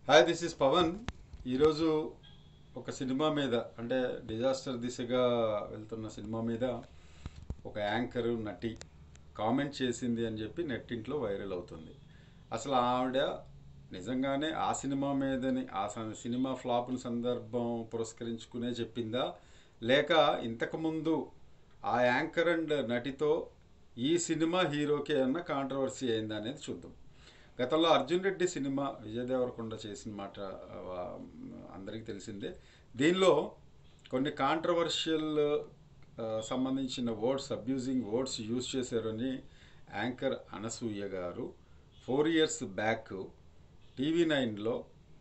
hi this is Pavan ఈరోజు ఒక cinema మీద అంటే డిజాస్టర్ దిశగా వెళ్తున్న సినిమా మీద ఒక యాంకర్ నటి కామెంట్ చేసింది అని చెప్పి నెట్టింట్లో వైరల్ అవుతుంది అసలు ఆవిడ నిజంగానే ఆ సినిమా మీదని ఆ స- సినిమా ఫ్లాప్ను సందర్భం పురస్కరించుకునే చెప్పిందా లేక ఇంతకుముందు ఆ యాంకర్ అండ్ నటితో ఈ సినిమా హీరోకి ఏమన్నా కాంట్రవర్సీ అయిందా అనేది చూద్దాం గతంలో అర్జున్ రెడ్డి సినిమా విజయ్ దేవరకొండ చేసిన మాట ఆ, అందరికీ తెలిసిందే దీనిలో కొన్ని కాంట్రవర్షియల్ సంబంధించిన వర్డ్స్ అబ్యూజింగ్ వర్డ్స్ యూజ్ చేశారని యాంకర్ అనసూయ గారు ఫోర్ ఇయర్స్ బ్యాక్ టీవీ నైన్లో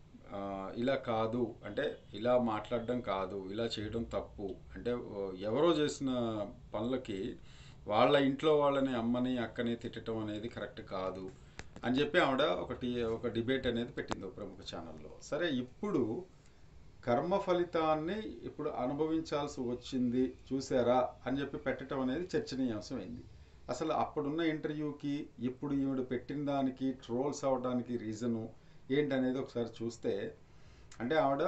ఇలా కాదు అంటే ఇలా మాట్లాడడం కాదు ఇలా చేయడం తప్పు అంటే ఓ, ఎవరో చేసిన పనులకి వాళ్ళ ఇంట్లో వాళ్ళని అమ్మని అక్కని తిట్టడం అనేది కరెక్ట్ కాదు అని చెప్పి ఆవిడ ఒకటి ఒక డిబేట్ అనేది పెట్టింది ఒక ప్రముఖ ఛానల్లో సరే ఇప్పుడు కర్మ ఫలితాన్ని ఇప్పుడు అనుభవించాల్సి వచ్చింది చూసారా అని చెప్పి పెట్టడం అనేది చర్చనీయాంశం అయింది అసలు అప్పుడున్న ఇంటర్వ్యూకి ఇప్పుడు ఈవిడ పెట్టిన దానికి ట్రోల్స్ అవడానికి రీజను ఏంటనేది ఒకసారి చూస్తే అంటే ఆవిడ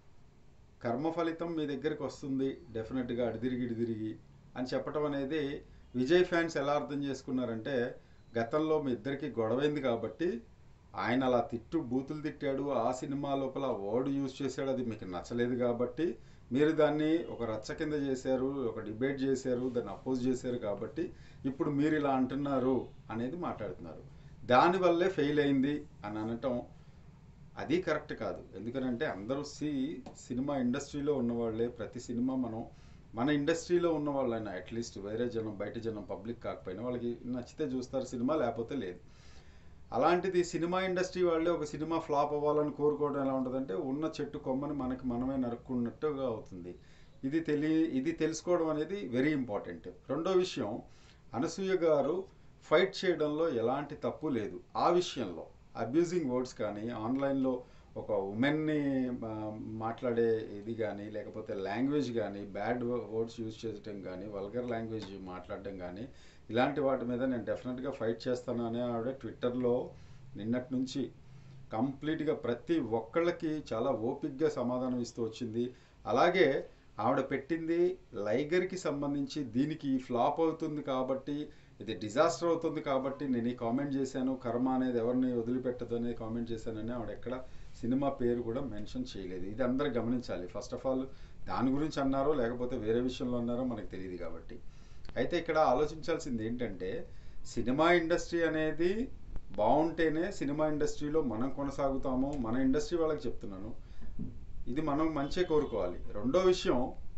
కర్మ ఫలితం మీ దగ్గరికి వస్తుంది డెఫినెట్గా అడిదిరిగి ఇడిదిరిగి అని చెప్పడం అనేది విజయ్ ఫ్యాన్స్ ఎలా అర్థం చేసుకున్నారంటే గతంలో మీ ఇద్దరికి గొడవైంది కాబట్టి ఆయన అలా తిట్టు బూతులు తిట్టాడు ఆ సినిమా లోపల వర్డ్ యూజ్ చేశాడు అది మీకు నచ్చలేదు కాబట్టి మీరు దాన్ని ఒక రచ్చ కింద చేశారు ఒక డిబేట్ చేశారు దాన్ని అపోజ్ చేశారు కాబట్టి ఇప్పుడు మీరు ఇలా అంటున్నారు అనేది మాట్లాడుతున్నారు దానివల్లే ఫెయిల్ అయింది అని అనటం అది కరెక్ట్ కాదు ఎందుకనంటే అందరూ సి సినిమా ఇండస్ట్రీలో ఉన్నవాళ్ళే ప్రతి సినిమా మనం మన ఇండస్ట్రీలో ఉన్న వాళ్ళైనా అట్లీస్ట్ వేరే జనం బయట జనం పబ్లిక్ కాకపోయినా వాళ్ళకి నచ్చితే చూస్తారు సినిమా లేకపోతే లేదు అలాంటిది సినిమా ఇండస్ట్రీ వాళ్ళే ఒక సినిమా ఫ్లాప్ అవ్వాలని కోరుకోవడం ఎలా ఉంటుందంటే ఉన్న చెట్టు కొమ్మని మనకి మనమే నరుక్కున్నట్టుగా అవుతుంది ఇది తెలి ఇది తెలుసుకోవడం అనేది వెరీ ఇంపార్టెంట్ రెండో విషయం అనసూయ గారు ఫైట్ చేయడంలో ఎలాంటి తప్పు లేదు ఆ విషయంలో అబ్యూజింగ్ వర్డ్స్ కానీ ఆన్లైన్లో ఒక ఉమెన్ని మాట్లాడే ఇది కానీ లేకపోతే లాంగ్వేజ్ కానీ బ్యాడ్ వర్డ్స్ యూజ్ చేయడం కానీ వల్గర్ లాంగ్వేజ్ మాట్లాడడం కానీ ఇలాంటి వాటి మీద నేను డెఫినెట్గా ఫైట్ చేస్తాను అని ఆవిడ ట్విట్టర్లో నిన్నటి నుంచి కంప్లీట్గా ప్రతి ఒక్కళ్ళకి చాలా ఓపిక్గా సమాధానం ఇస్తూ వచ్చింది అలాగే ఆవిడ పెట్టింది లైగర్కి సంబంధించి దీనికి ఫ్లాప్ అవుతుంది కాబట్టి ఇది డిజాస్టర్ అవుతుంది కాబట్టి నేను ఈ కామెంట్ చేశాను కర్మ అనేది ఎవరిని వదిలిపెట్టదు అనేది కామెంట్ చేశానని ఆవిడ ఎక్కడ సినిమా పేరు కూడా మెన్షన్ చేయలేదు ఇది అందరూ గమనించాలి ఫస్ట్ ఆఫ్ ఆల్ దాని గురించి అన్నారో లేకపోతే వేరే విషయంలో అన్నారో మనకు తెలియదు కాబట్టి అయితే ఇక్కడ ఆలోచించాల్సింది ఏంటంటే సినిమా ఇండస్ట్రీ అనేది బాగుంటేనే సినిమా ఇండస్ట్రీలో మనం కొనసాగుతాము మన ఇండస్ట్రీ వాళ్ళకి చెప్తున్నాను ఇది మనం మంచి కోరుకోవాలి రెండో విషయం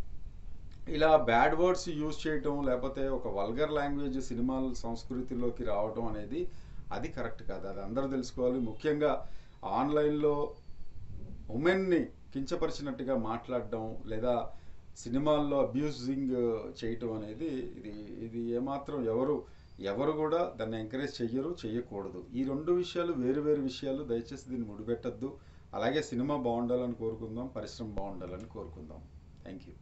ఇలా బ్యాడ్ వర్డ్స్ యూజ్ చేయటం లేకపోతే ఒక వల్గర్ లాంగ్వేజ్ సినిమాల సంస్కృతిలోకి రావటం అనేది అది కరెక్ట్ కాదు అది అందరూ తెలుసుకోవాలి ముఖ్యంగా ఆన్లైన్లో ఉమెన్ని కించపరిచినట్టుగా మాట్లాడడం లేదా సినిమాల్లో అబ్యూజింగ్ చేయటం అనేది ఇది ఇది ఏమాత్రం ఎవరు ఎవరు కూడా దాన్ని ఎంకరేజ్ చెయ్యరు చెయ్యకూడదు ఈ రెండు విషయాలు వేరు వేరు విషయాలు దయచేసి దీన్ని ముడిపెట్టద్దు అలాగే సినిమా బాగుండాలని కోరుకుందాం పరిశ్రమ బాగుండాలని కోరుకుందాం thank you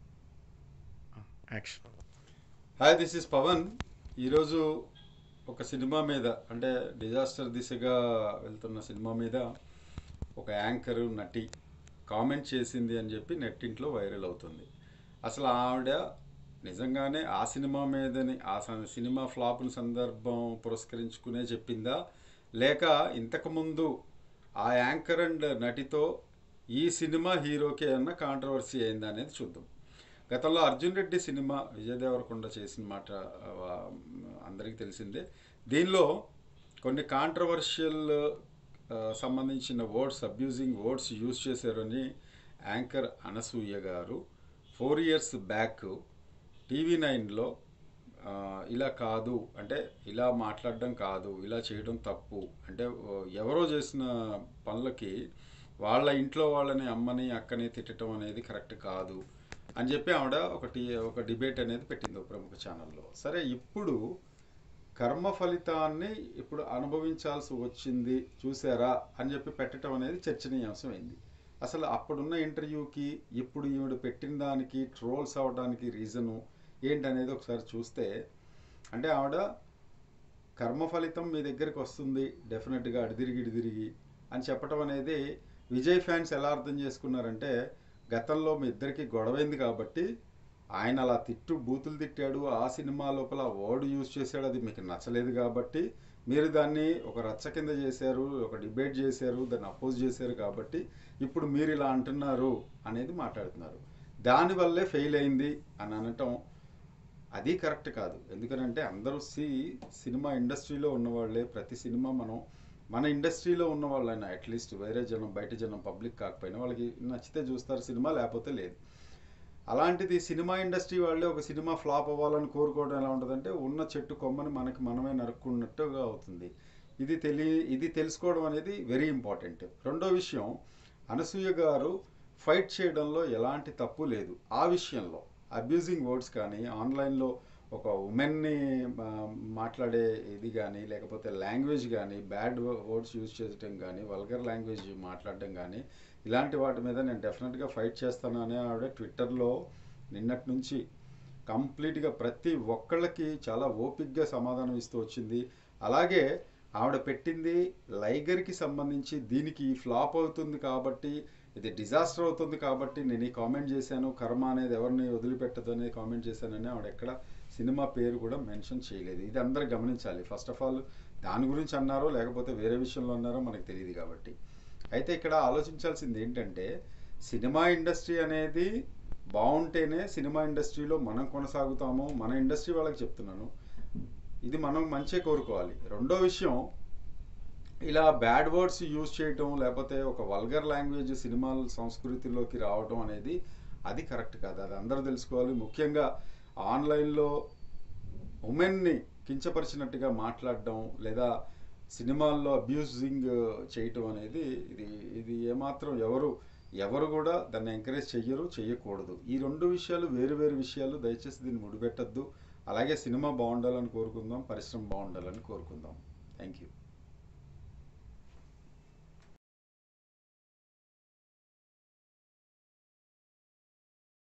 action hi this is Pavan ఈరోజు ఒక సినిమా మీద అంటే డిజాస్టర్ దిశగా వెళ్తున్న సినిమా మీద ఒక యాంకర్ నటి కామెంట్ చేసింది అని చెప్పి నెట్టింట్లో వైరల్ అవుతుంది అసలు ఆవిడ నిజంగానే ఆ సినిమా మీదని ఆ స- సినిమా ఫ్లాప్ను సందర్భం పురస్కరించుకునే చెప్పిందా లేక ఇంతకుముందు ఆ యాంకర్ అండ్ నటితో ఈ సినిమా హీరోకి ఏమన్నా కాంట్రవర్సీ అయిందా అనేది చూద్దాం గతంలో అర్జున్ రెడ్డి సినిమా విజయ్ దేవరకొండ చేసిన మాట ఆ, అందరికీ తెలిసిందే దీనిలో కొన్ని కాంట్రవర్షియల్ సంబంధించిన వర్డ్స్ అబ్యూజింగ్ వర్డ్స్ యూజ్ చేశారని యాంకర్ అనసూయ గారు ఫోర్ ఇయర్స్ బ్యాక్ టీవీ నైన్లో ఇలా కాదు అంటే ఇలా మాట్లాడడం కాదు ఇలా చేయడం తప్పు అంటే ఓ, ఎవరో చేసిన పనులకి వాళ్ళ ఇంట్లో వాళ్ళని అమ్మని అక్కని తిట్టడం అనేది కరెక్ట్ కాదు అని చెప్పి ఆవిడ ఒకటి ఒక డిబేట్ అనేది పెట్టింది ఒక ప్రముఖ ఛానల్లో సరే ఇప్పుడు కర్మ ఫలితాన్ని ఇప్పుడు అనుభవించాల్సి వచ్చింది చూసారా అని చెప్పి పెట్టడం అనేది చర్చనీయాంశం అయింది అసలు అప్పుడున్న ఇంటర్వ్యూకి ఇప్పుడు ఈవిడ పెట్టిన దానికి ట్రోల్స్ అవడానికి రీజను ఏంటనేది ఒకసారి చూస్తే అంటే ఆవిడ కర్మ ఫలితం మీ దగ్గరికి వస్తుంది డెఫినెట్గా అడిదిరిగి ఇడిదిరిగి అని చెప్పడం అనేది విజయ్ ఫ్యాన్స్ ఎలా అర్థం చేసుకున్నారంటే గతంలో మీ ఇద్దరికి గొడవైంది కాబట్టి ఆయన అలా తిట్టు బూతులు తిట్టాడు ఆ సినిమా లోపల వర్డ్ యూజ్ చేశాడు అది మీకు నచ్చలేదు కాబట్టి మీరు దాన్ని ఒక రచ్చ కింద చేశారు ఒక డిబేట్ చేశారు దాన్ని అపోజ్ చేశారు కాబట్టి ఇప్పుడు మీరు ఇలా అంటున్నారు అనేది మాట్లాడుతున్నారు దానివల్లే ఫెయిల్ అయింది అని అనటం అది కరెక్ట్ కాదు ఎందుకనంటే అందరూ సి సినిమా ఇండస్ట్రీలో ఉన్నవాళ్ళే ప్రతి సినిమా మనం మన ఇండస్ట్రీలో ఉన్న వాళ్ళైనా అట్లీస్ట్ వేరే జనం బయట జనం పబ్లిక్ కాకపోయినా వాళ్ళకి నచ్చితే చూస్తారు సినిమా లేకపోతే లేదు అలాంటిది సినిమా ఇండస్ట్రీ వాళ్ళే ఒక సినిమా ఫ్లాప్ అవ్వాలని కోరుకోవడం ఎలా ఉంటుందంటే ఉన్న చెట్టు కొమ్మని మనకి మనమే నరుక్కున్నట్టుగా అవుతుంది ఇది తెలి ఇది తెలుసుకోవడం అనేది వెరీ ఇంపార్టెంట్ రెండో విషయం అనసూయ గారు ఫైట్ చేయడంలో ఎలాంటి తప్పు లేదు ఆ విషయంలో అబ్యూజింగ్ వర్డ్స్ కానీ ఆన్లైన్లో ఒక ఉమెన్ని మాట్లాడే ఇది కానీ లేకపోతే లాంగ్వేజ్ కానీ బ్యాడ్ వర్డ్స్ యూజ్ చేయడం కానీ వల్గర్ లాంగ్వేజ్ మాట్లాడడం కానీ ఇలాంటి వాటి మీద నేను డెఫినెట్గా ఫైట్ చేస్తాను అని ఆవిడ ట్విట్టర్లో నిన్నటి నుంచి కంప్లీట్గా ప్రతి ఒక్కళ్ళకి చాలా ఓపిక్గా సమాధానం ఇస్తూ వచ్చింది అలాగే ఆవిడ పెట్టింది లైగర్కి సంబంధించి దీనికి ఫ్లాప్ అవుతుంది కాబట్టి ఇది డిజాస్టర్ అవుతుంది కాబట్టి నేను ఈ కామెంట్ చేశాను కర్మ అనేది ఎవరిని వదిలిపెట్టదు అనేది కామెంట్ చేశానని ఆవిడ ఎక్కడ సినిమా పేరు కూడా మెన్షన్ చేయలేదు ఇది అందరు గమనించాలి ఫస్ట్ ఆఫ్ ఆల్ దాని గురించి అన్నారో లేకపోతే వేరే విషయంలో అన్నారో మనకు తెలియదు కాబట్టి అయితే ఇక్కడ ఆలోచించాల్సింది ఏంటంటే సినిమా ఇండస్ట్రీ అనేది బాగుంటేనే సినిమా ఇండస్ట్రీలో మనం కొనసాగుతాము మన ఇండస్ట్రీ వాళ్ళకి చెప్తున్నాను ఇది మనం మంచిగా కోరుకోవాలి రెండో విషయం ఇలా బ్యాడ్ వర్డ్స్ యూజ్ చేయటం లేకపోతే ఒక వల్గర్ లాంగ్వేజ్ సినిమాల సంస్కృతిలోకి రావటం అనేది అది కరెక్ట్ కాదు అది అందరూ తెలుసుకోవాలి ముఖ్యంగా ఆన్లైన్లో ఉమెన్ని కించపరిచినట్టుగా మాట్లాడడం లేదా సినిమాల్లో అబ్యూజింగ్ చేయటం అనేది ఇది ఇది ఏమాత్రం ఎవరు ఎవరు కూడా దాన్ని ఎంకరేజ్ చెయ్యరు చెయ్యకూడదు ఈ రెండు విషయాలు వేరు వేరు విషయాలు దయచేసి దీన్ని ముడిపెట్టద్దు అలాగే సినిమా బాగుండాలని కోరుకుందాం పరిశ్రమ బాగుండాలని కోరుకుందాం థ్యాంక్ యూ